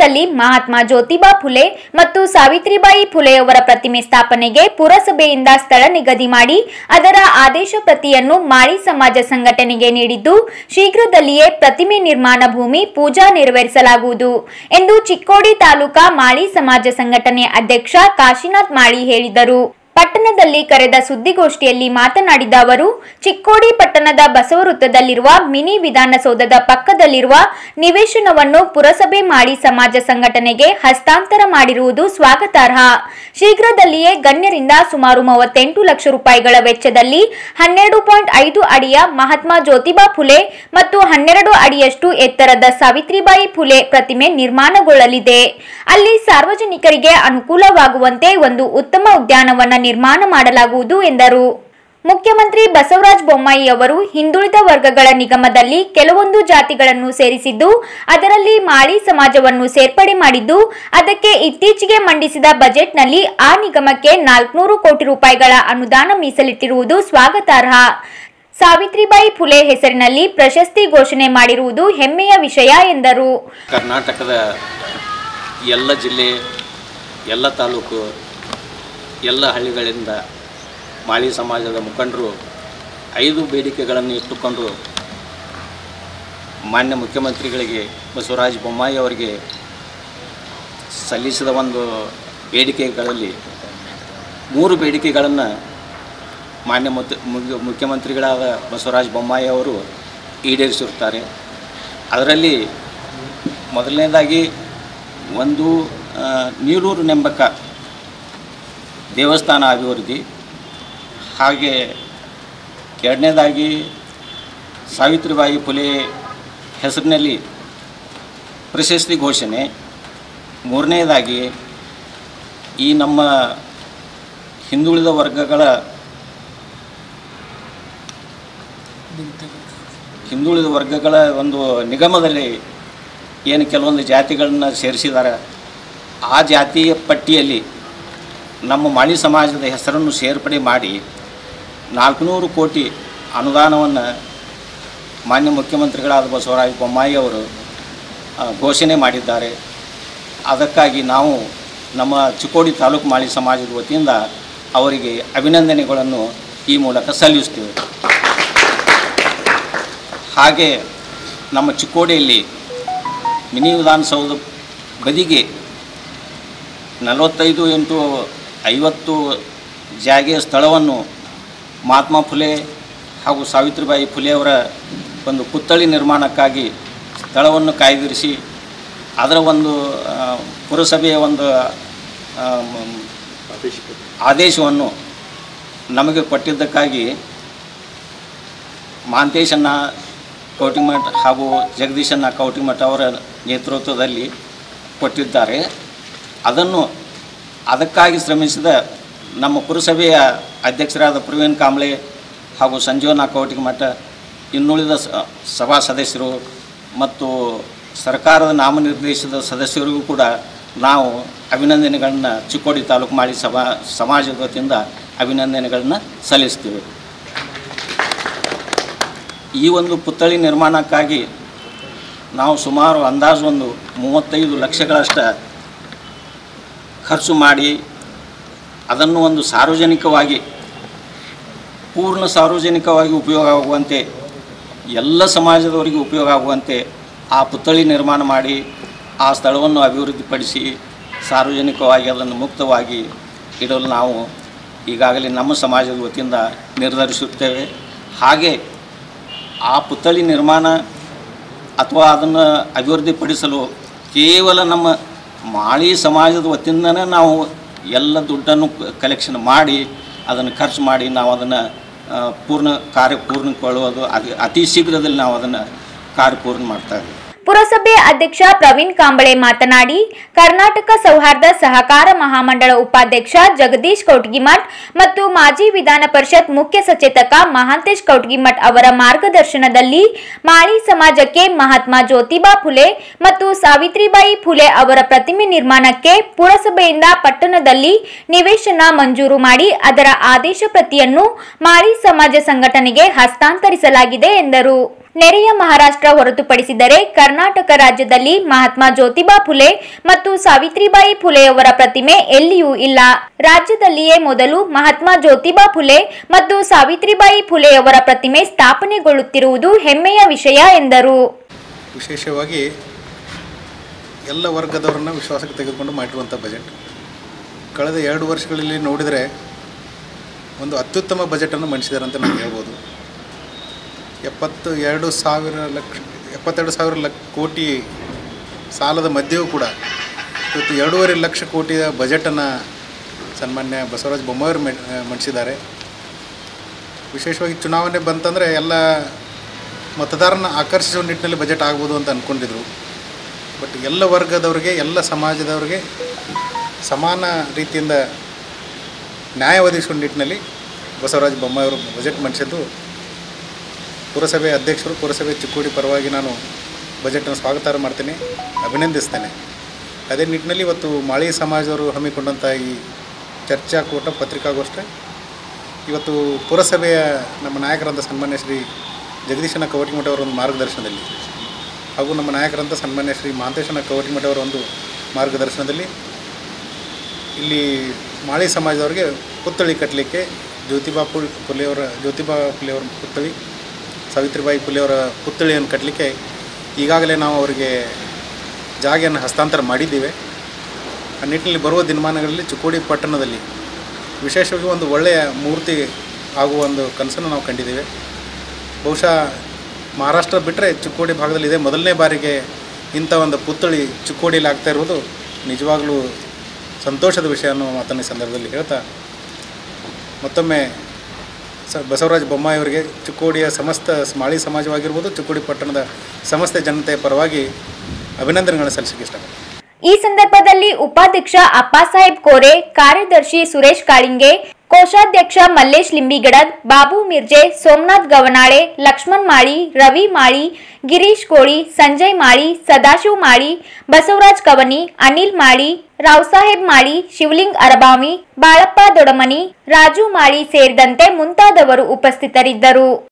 ಪಟ್ಟಣದಲ್ಲಿ ಮಹಾತ್ಮ ಜ್ಯೋತಿಬಾ ಫುಲೆ ಮತ್ತು ಸಾವಿತ್ರಿಬಾಯಿ ಫುಲೆಯವರ ಪ್ರತಿಮೆ ಸ್ಥಾಪನೆಗೆ ಪುರಸಭೆಯಿಂದ ಸ್ಥಳ ನಿಗದಿ ಮಾಡಿ ಅದರ ಆದೇಶ ಪ್ರತಿಯನ್ನು ಮಾಳಿ ಸಮಾಜ ಸಂಘಟನೆಗೆ ನೀಡಿದ್ದು ಶೀಘ್ರದಲ್ಲಿಯೇ ಪ್ರತಿಮೆ ನಿರ್ಮಾಣ ಭೂಮಿ ಪೂಜಾ ನೆರವೇರಿಸಲಾಗುವುದು ಎಂದು ಚಿಕ್ಕೋಡಿ ತಾಲೂಕಾ ಮಾಳಿ ಸಮಾಜ ಸಂಘಟನೆ ಅಧ್ಯಕ್ಷ ಕಾಶಿನಾಥ್ ಮಾಳಿ ಹೇಳಿದರು ಪಟ್ಟಣದಲ್ಲಿ ಕರೆದ ಸುದ್ದಿಗೋಷ್ಠಿಯಲ್ಲಿ ಮಾತನಾಡಿದ ಅವರು ಚಿಕ್ಕೋಡಿ ಪಟ್ಟಣದ ಬಸವ ವೃತ್ತದಲ್ಲಿರುವ ಮಿನಿ ವಿಧಾನಸೌಧದ ಪಕ್ಕದಲ್ಲಿರುವ ನಿವೇಶನವನ್ನು ಪುರಸಭೆ ಮಾಡಿ ಸಮಾಜ ಸಂಘಟನೆಗೆ ಹಸ್ತಾಂತರ ಮಾಡಿರುವುದು ಸ್ವಾಗತಾರ್ಹ ಶೀಘ್ರದಲ್ಲಿಯೇ ಗಣ್ಯರಿಂದ ಸುಮಾರು ಮೂವತ್ತೆಂಟು ಲಕ್ಷ ರೂಪಾಯಿಗಳ ವೆಚ್ಚದಲ್ಲಿ ಹನ್ನೆರಡು ಪಾಯಿಂಟ್ ಐದು ಅಡಿಯ ಮಹಾತ್ಮ ಜ್ಯೋತಿಬಾ ಫುಲೆ ಮತ್ತು ಹನ್ನೆರಡು ಅಡಿಯಷ್ಟು ಎತ್ತರದ ಸಾವಿತ್ರಿಬಾಯಿ ಫುಲೆ ಪ್ರತಿಮೆ ನಿರ್ಮಾಣಗೊಳ್ಳಲಿದೆ ಅಲ್ಲಿ ಸಾರ್ವಜನಿಕರಿಗೆ ಅನುಕೂಲವಾಗುವಂತೆ ಒಂದು ಉತ್ತಮ ಉದ್ಯಾನವನ ನಿರ್ಮಾಣ ಮಾಡಲಾಗುವುದು ಎಂದರು ಮುಖ್ಯಮಂತ್ರಿ ಬಸವರಾಜ ಬೊಮ್ಮಾಯಿ ಅವರು ಹಿಂದುಳಿದ ವರ್ಗಗಳ ನಿಗಮದಲ್ಲಿ ಕೆಲವೊಂದು ಜಾತಿಗಳನ್ನು ಸೇರಿಸಿದ್ದು ಅದರಲ್ಲಿ ಮಾಳಿ ಸಮಾಜವನ್ನು ಸೇರ್ಪಡೆ ಮಾಡಿದ್ದು ಅದಕ್ಕೆ ಇತ್ತೀಚೆಗೆ ಮಂಡಿಸಿದ ಬಜೆಟ್ನಲ್ಲಿ ಆ ನಿಗಮಕ್ಕೆ ನಾಲ್ಕುನೂರು ಕೋಟಿ ರೂಪಾಯಿಗಳ ಅನುದಾನ ಮೀಸಲಿಟ್ಟಿರುವುದು ಸ್ವಾಗತಾರ್ಹ ಸಾವಿತ್ರಿಬಾಯಿ ಫುಲೆ ಹೆಸರಿನಲ್ಲಿ ಪ್ರಶಸ್ತಿ ಘೋಷಣೆ ಮಾಡಿರುವುದು ಹೆಮ್ಮೆಯ ವಿಷಯ ಎಂದರು ಕರ್ನಾಟಕದ ಎಲ್ಲ ಜಿಲ್ಲೆ ಎಲ್ಲ ತಾಲೂಕು ಎಲ್ಲ ಹಳ್ಳಿಗಳಿಂದ ಮಾಳಿ ಸಮಾಜದ ಮುಖಂಡರು ಐದು ಬೇಡಿಕೆಗಳನ್ನು ಇಟ್ಟುಕೊಂಡು ಮಾನ್ಯ ಮುಖ್ಯಮಂತ್ರಿಗಳಿಗೆ ಬಸವರಾಜ ಬೊಮ್ಮಾಯಿ ಅವರಿಗೆ ಸಲ್ಲಿಸಿದ ಒಂದು ಬೇಡಿಕೆಗಳಲ್ಲಿ ಮೂರು ಬೇಡಿಕೆಗಳನ್ನು ಮಾನ್ಯ ಮುತ್ ಮುಖ್ಯ- ಮುಖ್ಯಮಂತ್ರಿಗಳಾದ ಬಸವರಾಜ ಬೊಮ್ಮಾಯಿ ಅವರು ಈಡೇರಿಸಿರುತ್ತಾರೆ ಅದರಲ್ಲಿ ಮೊದಲನೇದಾಗಿ ಒಂದು ಆ, ನೀರೂರು ನೆಂಬಕ ದೇವಸ್ಥಾನ ಅಭಿವೃದ್ಧಿ ಹಾಗೆ ಎರಡನೇದಾಗಿ ಸಾವಿತ್ರಿಬಾಯಿ ಫುಲೆ ಹೆಸರಿನಲ್ಲಿ ಪ್ರಶಸ್ತಿ ಘೋಷಣೆ ಮೂರನೇದಾಗಿ ಈ ನಮ್ಮ ಹಿಂದುಳಿದ ವರ್ಗಗಳ ಹಿಂದುಳಿದ ವರ್ಗಗಳ ಒಂದು ನಿಗಮದಲ್ಲಿ ಏನು ಕೆಲವೊಂದು ಜಾತಿಗಳನ್ನ ಸೇರಿಸಿದ್ದಾರೆ ಆ ಜಾತಿಯ ಪಟ್ಟಿಯಲ್ಲಿ ನಮ್ಮ ಮಾಳಿ ಸಮಾಜದ ಹೆಸರನ್ನು ಸೇರ್ಪಡೆ ಮಾಡಿ ನಾಲ್ಕುನೂರು ಕೋಟಿ ಅನುದಾನವನ್ನು ಮಾನ್ಯ ಮುಖ್ಯಮಂತ್ರಿಗಳಾದ ಬಸವರಾಜ ಬೊಮ್ಮಾಯಿ ಅವರು ಆ, ಘೋಷಣೆ ಮಾಡಿದ್ದಾರೆ ಅದಕ್ಕಾಗಿ ನಾವು ನಮ್ಮ ಚಿಕ್ಕೋಡಿ ತಾಲೂಕು ಮಾಳಿ ಸಮಾಜದ ವತಿಯಿಂದ ಅವರಿಗೆ ಅಭಿನಂದನೆಗಳನ್ನು ಈ ಮೂಲಕ ಸಲ್ಲಿಸ್ತೇವೆ ಹಾಗೆ ನಮ್ಮ ಚಿಕ್ಕೋಡಿಯಲ್ಲಿ ಮಿನಿ ವಿಧಾನಸೌಧ ಬದಿಗೆ ನಲವತ್ತೈದು ಎಂಟು ಐವತ್ತು ಜಾಗೆಯ ಸ್ಥಳವನ್ನು ಮಹಾತ್ಮ ಫುಲೆ ಹಾಗೂ ಸಾವಿತ್ರಿಬಾಯಿ ಫುಲೆ ಅವರ ಒಂದು ಪುತ್ಥಳಿ ನಿರ್ಮಾಣಕ್ಕಾಗಿ ಸ್ಥಳವನ್ನು ಕಾಯ್ದಿರಿಸಿ ಅದರ ಒಂದು ಆ, ಪುರಸಭೆಯ ಒಂದು ಆ, ಮ್, ಆದೇಶವನ್ನು ನಮಗೆ ಕೊಟ್ಟಿದ್ದಕ್ಕಾಗಿ ಮಹಾಂತೇಶಣ್ಣ ಕೌಟಿಮಠ್ ಹಾಗೂ ಜಗದೀಶಣ್ಣ ಕೌಟಿಮಠ್ ಅವರ ನೇತೃತ್ವದಲ್ಲಿ ಕೊಟ್ಟಿದ್ದಾರೆ ಅದನ್ನು ಅದಕ್ಕಾಗಿ ಶ್ರಮಿಸಿದ ನಮ್ಮ ಪುರಸಭೆಯ ಅಧ್ಯಕ್ಷರಾದ ಪ್ರವೀಣ್ ಕಾಂಬ್ಳೆ ಹಾಗೂ ಸಂಜೀವನ ಕೌಟಿಮಠ ಇನ್ನುಳಿದ ಸ- ಸಭಾ ಸದಸ್ಯರು ಮತ್ತು ಸರ್ಕಾರದ ನಾಮನಿರ್ದೇಶಿತ ಸದಸ್ಯರಿಗೂ ಕೂಡ ನಾವು ಅಭಿನಂದನೆಗಳನ್ನು ಚಿಕ್ಕೋಡಿ ತಾಲೂಕು ಮಾಡಿ ಸಭಾ ಸಮಾಜದ ವತಿಯಿಂದ ಅಭಿನಂದನೆಗಳನ್ನು ಸಲ್ಲಿಸ್ತೀವಿ ಈ ಒಂದು ಪುತ್ಥಳಿ ನಿರ್ಮಾಣಕ್ಕಾಗಿ ನಾವು ಸುಮಾರು ಅಂದಾಜು ಒಂದು ಮೂವತ್ತೈದು ಲಕ್ಷಗಳಷ್ಟ ಖರ್ಚು ಮಾಡಿ ಅದನ್ನು ಒಂದು ಸಾರ್ವಜನಿಕವಾಗಿ ಪೂರ್ಣ ಸಾರ್ವಜನಿಕವಾಗಿ ಉಪಯೋಗ ಆಗುವಂತೆ ಎಲ್ಲ ಸಮಾಜದವರಿಗೆ ಉಪಯೋಗ ಆಗುವಂತೆ ಆ ಪುತ್ಥಳಿ ನಿರ್ಮಾಣ ಮಾಡಿ ಆ ಸ್ಥಳವನ್ನು ಅಭಿವೃದ್ಧಿಪಡಿಸಿ ಸಾರ್ವಜನಿಕವಾಗಿ ಅದನ್ನು ಮುಕ್ತವಾಗಿ ಇಡಲು ನಾವು ಈಗಾಗಲೇ ನಮ್ಮ ಸಮಾಜದ ವತಿಯಿಂದ ನಿರ್ಧರಿಸುತ್ತೇವೆ ಹಾಗೆ ಆ ಪುತ್ಥಳಿ ನಿರ್ಮಾಣ ಅಥವಾ ಅದನ್ನು ಅಭಿವೃದ್ಧಿಪಡಿಸಲು ಕೇವಲ ನಮ್ಮ ಮಾಳಿ ಸಮಾಜದ ವತಿಯಿಂದನೇ ನಾವು ಎಲ್ಲ ದುಡ್ಡನ್ನು ಕಲೆಕ್ಷನ್ ಮಾಡಿ ಅದನ್ನು ಖರ್ಚು ಮಾಡಿ ನಾವು ಅದನ್ನು ಆ, ಪೂರ್ಣ ಕಾರ್ಯ ಪೂರ್ಣಗೊಳ್ಳುವುದು ಅದು ಅತಿ ಶೀಘ್ರದಲ್ಲಿ ನಾವು ಅದನ್ನು ಕಾರ್ಯ ಪೂರ್ಣ ಮಾಡ್ತಾ ಇದ್ದೀವಿ ಪುರಸಭೆ ಅಧ್ಯಕ್ಷ ಪ್ರವೀಣ್ ಕಾಂಬಳೆ ಮಾತನಾಡಿ ಕರ್ನಾಟಕ ಸೌಹಾರ್ದ ಸಹಕಾರ ಮಹಾಮಂಡಳ ಉಪಾಧ್ಯಕ್ಷ ಜಗದೀಶ್ ಕೌಟ್ಗಿಮಠ್ ಮತ್ತು ಮಾಜಿ ವಿಧಾನ ಪರಿಷತ್ ಮುಖ್ಯ ಸಚೇತಕ ಮಹಾಂತೇಶ್ ಕೌಟ್ಗಿಮಠ್ ಅವರ ಮಾರ್ಗದರ್ಶನದಲ್ಲಿ ಮಾಳಿ ಸಮಾಜಕ್ಕೆ ಮಹಾತ್ಮ ಜ್ಯೋತಿಬಾ ಫುಲೆ ಮತ್ತು ಸಾವಿತ್ರಿಬಾಯಿ ಫುಲೆ ಅವರ ಪ್ರತಿಮೆ ನಿರ್ಮಾಣಕ್ಕೆ ಪುರಸಭೆಯಿಂದ ಪಟ್ಟಣದಲ್ಲಿ ನಿವೇಶನ ಮಂಜೂರು ಮಾಡಿ ಅದರ ಆದೇಶ ಪ್ರತಿಯನ್ನು ಮಾಳಿ ಸಮಾಜ ಸಂಘಟನೆಗೆ ಹಸ್ತಾಂತರಿಸಲಾಗಿದೆ ಎಂದರು ನೆರೆಯ ಮಹಾರಾಷ್ಟ್ರ ಹೊರತುಪಡಿಸಿದರೆ ಕರ್ನಾಟಕ ರಾಜ್ಯದಲ್ಲಿ ಮಹಾತ್ಮ ಜ್ಯೋತಿಬಾ ಫುಲೆ ಮತ್ತು ಸಾವಿತ್ರಿಬಾಯಿ ಫುಲೆಯವರ ಪ್ರತಿಮೆ ಎಲ್ಲಿಯೂ ಇಲ್ಲ ರಾಜ್ಯದಲ್ಲಿಯೇ ಮೊದಲು ಮಹಾತ್ಮ ಜ್ಯೋತಿಬಾ ಫುಲೆ ಮತ್ತು ಸಾವಿತ್ರಿಬಾಯಿ ಫುಲೆಯವರ ಪ್ರತಿಮೆ ಸ್ಥಾಪನೆಗೊಳ್ಳುತ್ತಿರುವುದು ಹೆಮ್ಮೆಯ ವಿಷಯ ಎಂದರು ವಿಶೇಷವಾಗಿ ಎಲ್ಲ ವರ್ಗದವರನ್ನ ವಿಶ್ವಾಸಕ್ಕೆ ತೆಗೆದುಕೊಂಡು ಮಾಡಿರುವಂಥ ಬಜೆಟ್ ಕಳೆದ ಎರಡು ವರ್ಷಗಳಲ್ಲಿ ನೋಡಿದರೆ ಒಂದು ಅತ್ಯುತ್ತಮ ಬಜೆಟನ್ನು ಮಂಡಿಸಿದ್ದಾರೆ ಅಂತ ನಾವು ಹೇಳ್ಬೋದು ಎಪ್ಪತ್ತು ಎರಡು ಸಾವಿರ ಲಕ್ಷ ಎಪ್ಪತ್ತೆರಡು ಸಾವಿರ ಲಕ್ಷ ಕೋಟಿ ಸಾಲದ ಮಧ್ಯೆಯೂ ಕೂಡ ಇವತ್ತು ಎರಡೂವರೆ ಲಕ್ಷ ಕೋಟಿಯ ಬಜೆಟನ್ನು ಸನ್ಮಾನ್ಯ ಬಸವರಾಜ ಬೊಮ್ಮಾಯಿಯವರು ಮಂಡಿಸಿದ್ದಾರೆ ವಿಶೇಷವಾಗಿ ಚುನಾವಣೆ ಬಂತಂದರೆ ಎಲ್ಲ ಮತದಾರನ ಆಕರ್ಷಿಸುವ ನಿಟ್ಟಿನಲ್ಲಿ ಬಜೆಟ್ ಆಗ್ಬೋದು ಅಂತ ಅಂದ್ಕೊಂಡಿದ್ರು ಬಟ್ ಎಲ್ಲ ವರ್ಗದವ್ರಿಗೆ ಎಲ್ಲ ಸಮಾಜದವ್ರಿಗೆ ಸಮಾನ ರೀತಿಯಿಂದ ನ್ಯಾಯ ಒದಗಿಸುವ ನಿಟ್ಟಿನಲ್ಲಿ ಬಸವರಾಜ ಬೊಮ್ಮಾಯಿಯವರು ಬಜೆಟ್ ಮಂಡಿಸಿದ್ದು ಪುರಸಭೆ ಅಧ್ಯಕ್ಷರು ಪುರಸಭೆ ಚಿಕ್ಕೋಡಿ ಪರವಾಗಿ ನಾನು ಬಜೆಟನ್ನು ಸ್ವಾಗತ ಮಾಡ್ತೇನೆ ಅಭಿನಂದಿಸ್ತೇನೆ ಅದೇ ನಿಟ್ಟಿನಲ್ಲಿ ಇವತ್ತು ಮಾಳಿ ಸಮಾಜದವರು ಹಮ್ಮಿಕೊಂಡಂಥ ಈ ಚರ್ಚಾಕೂಟ ಪತ್ರಿಕಾಗೋಷ್ಠಿ ಇವತ್ತು ಪುರಸಭೆಯ ನಮ್ಮ ನಾಯಕರಂತ ಸನ್ಮಾನ್ಯ ಶ್ರೀ ಜಗದೀಶನ ಕವಟಿಮಠ ಅವರ ಒಂದು ಮಾರ್ಗದರ್ಶನದಲ್ಲಿ ಹಾಗೂ ನಮ್ಮ ನಾಯಕರಂತ ಸನ್ಮಾನ್ಯ ಶ್ರೀ ಮಹಾಂತೇಶನ ಕವಟಿಮಠ ಅವರ ಒಂದು ಮಾರ್ಗದರ್ಶನದಲ್ಲಿ ಇಲ್ಲಿ ಮಾಳಿ ಸಮಾಜದವರಿಗೆ ಪುತ್ಥಳಿ ಕಟ್ಟಲಿಕ್ಕೆ ಜ್ಯೋತಿಬಾ ಫುಲ್ ಫುಲೆಯವರ ಜ್ಯೋತಿಬಾ ಫುಲೆಯವರ ಪುತ್ಥಳಿ ಸಾವಿತ್ರಿಬಾಯಿ ಫುಲೆಯವರ ಪುತ್ಥಳಿಯನ್ನು ಕಟ್ಟಲಿಕ್ಕೆ ಈಗಾಗಲೇ ನಾವು ಅವರಿಗೆ ಜಾಗೆಯನ್ನು ಹಸ್ತಾಂತರ ಮಾಡಿದ್ದೇವೆ ಆ ನಿಟ್ಟಿನಲ್ಲಿ ಬರುವ ದಿನಮಾನಗಳಲ್ಲಿ ಚಿಕ್ಕೋಡಿ ಪಟ್ಟಣದಲ್ಲಿ ವಿಶೇಷವಾಗಿ ಒಂದು ಒಳ್ಳೆಯ ಮೂರ್ತಿ ಆಗುವ ಒಂದು ಕನಸನ್ನು ನಾವು ಕಂಡಿದ್ದೇವೆ ಬಹುಶಃ ಮಹಾರಾಷ್ಟ್ರ ಬಿಟ್ಟರೆ ಚಿಕ್ಕೋಡಿ ಭಾಗದಲ್ಲಿ ಇದೇ ಮೊದಲನೇ ಬಾರಿಗೆ ಇಂಥ ಒಂದು ಪುತ್ಥಳಿ ಚಿಕ್ಕೋಡಿಯಲ್ಲಿ ಆಗ್ತಾ ಇರುವುದು ನಿಜವಾಗಲೂ ಸಂತೋಷದ ವಿಷಯ ಅನ್ನೋ ಮಾತನ್ನು ಈ ಸಂದರ್ಭದಲ್ಲಿ ಹೇಳ್ತಾ ಮತ್ತೊಮ್ಮೆ ಸ ಬಸವರಾಜ ಬೊಮ್ಮಾಯಿ ಅವರಿಗೆ ಚಿಕ್ಕೋಡಿಯ ಸಮಸ್ತ ಮಾಳಿ ಸಮಾಜವಾಗಿರ್ಬೋದು ಚಿಕ್ಕೋಡಿ ಪಟ್ಟಣದ ಸಮಸ್ತ ಜನತೆಯ ಪರವಾಗಿ ಅಭಿನಂದನೆಗಳನ್ನು ಸಲ್ಲಿಸಲಿಕ್ಕೆ ಇಷ್ಟಪಡ್ತೀನಿ ಈ ಸಂದರ್ಭದಲ್ಲಿ ಉಪಾಧ್ಯಕ್ಷ ಅಪ್ಪಾಸಾಹೇಬ್ ಕೋರೆ ಕಾರ್ಯದರ್ಶಿ ಸುರೇಶ್ ಕಾಳಿಂಗೆ ಕೋಶಾಧ್ಯಕ್ಷ ಮಲ್ಲೇಶ್ ಲಿಂಬಿಗಡದ್ ಬಾಬು ಮಿರ್ಜೆ ಸೋಮನಾಥ್ ಗವನಾಳೆ ಲಕ್ಷ್ಮಣ್ ಮಾಳಿ ರವಿ ಮಾಳಿ ಗಿರೀಶ್ ಕೋಳಿ ಸಂಜಯ್ ಮಾಳಿ ಸದಾಶಿವ್ ಮಾಳಿ ಬಸವರಾಜ್ ಕವನಿ ಅನಿಲ್ ಮಾಳಿ ರಾವ್ಸಾಹೇಬ್ ಮಾಳಿ ಶಿವಲಿಂಗ್ ಅರಬಾವಿ ಬಾಳಪ್ಪ ದೊಡಮನಿ ರಾಜು ಮಾಳಿ ಸೇರಿದಂತೆ ಮುಂತಾದವರು ಉಪಸ್ಥಿತರಿದ್ದರು